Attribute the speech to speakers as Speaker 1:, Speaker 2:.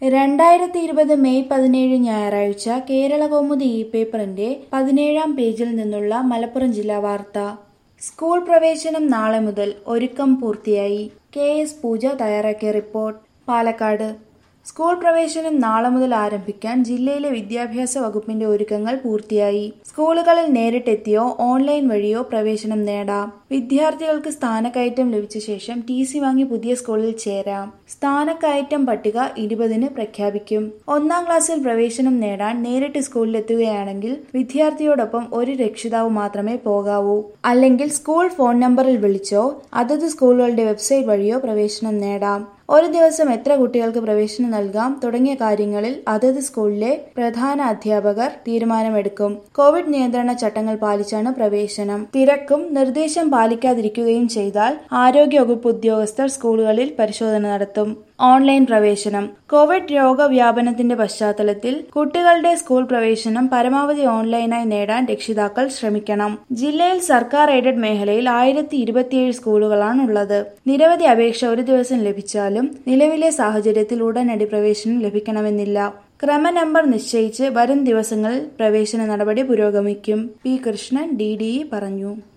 Speaker 1: രണ്ടായിരത്തി ഇരുപത് മെയ് പതിനേഴ് ഞായറാഴ്ച കേരളകൗമുദി ഇ പേപ്പറിന്റെ പതിനേഴാം പേജിൽ നിന്നുള്ള മലപ്പുറം ജില്ലാ വാർത്ത സ്കൂൾ പ്രവേശനം നാളെ മുതൽ ഒരുക്കം പൂർത്തിയായി കെ എസ് പൂജ തയ്യാറാക്കിയ റിപ്പോർട്ട് പാലക്കാട് സ്കൂൾ പ്രവേശനം നാളെ മുതൽ ആരംഭിക്കാൻ ജില്ലയിലെ വിദ്യാഭ്യാസ വകുപ്പിന്റെ ഒരുക്കങ്ങൾ പൂർത്തിയായി സ്കൂളുകളിൽ നേരിട്ടെത്തിയോ ഓൺലൈൻ വഴിയോ പ്രവേശനം നേടാം വിദ്യാർത്ഥികൾക്ക് സ്ഥാനക്കയറ്റം ലഭിച്ച ശേഷം ടി സി വാങ്ങി പുതിയ സ്കൂളിൽ ചേരാം സ്ഥാനക്കയറ്റം പട്ടിക ഇരുപതിന് പ്രഖ്യാപിക്കും ഒന്നാം ക്ലാസ്സിൽ പ്രവേശനം നേടാൻ നേരിട്ട് സ്കൂളിലെത്തുകയാണെങ്കിൽ വിദ്യാർത്ഥിയോടൊപ്പം ഒരു രക്ഷിതാവ് മാത്രമേ പോകാവൂ അല്ലെങ്കിൽ സ്കൂൾ ഫോൺ നമ്പറിൽ വിളിച്ചോ അതത് സ്കൂളുകളുടെ വെബ്സൈറ്റ് വഴിയോ പ്രവേശനം നേടാം ഒരു ദിവസം എത്ര കുട്ടികൾക്ക് പ്രവേശനം നൽകാം തുടങ്ങിയ കാര്യങ്ങളിൽ അതത് സ്കൂളിലെ പ്രധാന അധ്യാപകർ തീരുമാനമെടുക്കും കോവിഡ് നിയന്ത്രണ ചട്ടങ്ങൾ പാലിച്ചാണ് പ്രവേശനം തിരക്കും നിർദ്ദേശം പാലിക്കാതിരിക്കുകയും ചെയ്താൽ ആരോഗ്യവകുപ്പ് ഉദ്യോഗസ്ഥർ സ്കൂളുകളിൽ പരിശോധന നടത്തും ഓൺലൈൻ പ്രവേശനം കോവിഡ് രോഗവ്യാപനത്തിന്റെ പശ്ചാത്തലത്തിൽ കുട്ടികളുടെ സ്കൂൾ പ്രവേശനം പരമാവധി ഓൺലൈനായി നേടാൻ രക്ഷിതാക്കൾ ശ്രമിക്കണം ജില്ലയിൽ സർക്കാർ എയ്ഡഡ് മേഖലയിൽ ആയിരത്തി ഇരുപത്തിയേഴ് സ്കൂളുകളാണുള്ളത് നിരവധി അപേക്ഷ ഒരു ദിവസം ലഭിച്ചാലും നിലവിലെ സാഹചര്യത്തിൽ ഉടനടി പ്രവേശനം ലഭിക്കണമെന്നില്ല ക്രമ നമ്പർ നിശ്ചയിച്ച് വരും ദിവസങ്ങളിൽ പ്രവേശന നടപടി പുരോഗമിക്കും P Krishnan D D E പറഞ്ഞു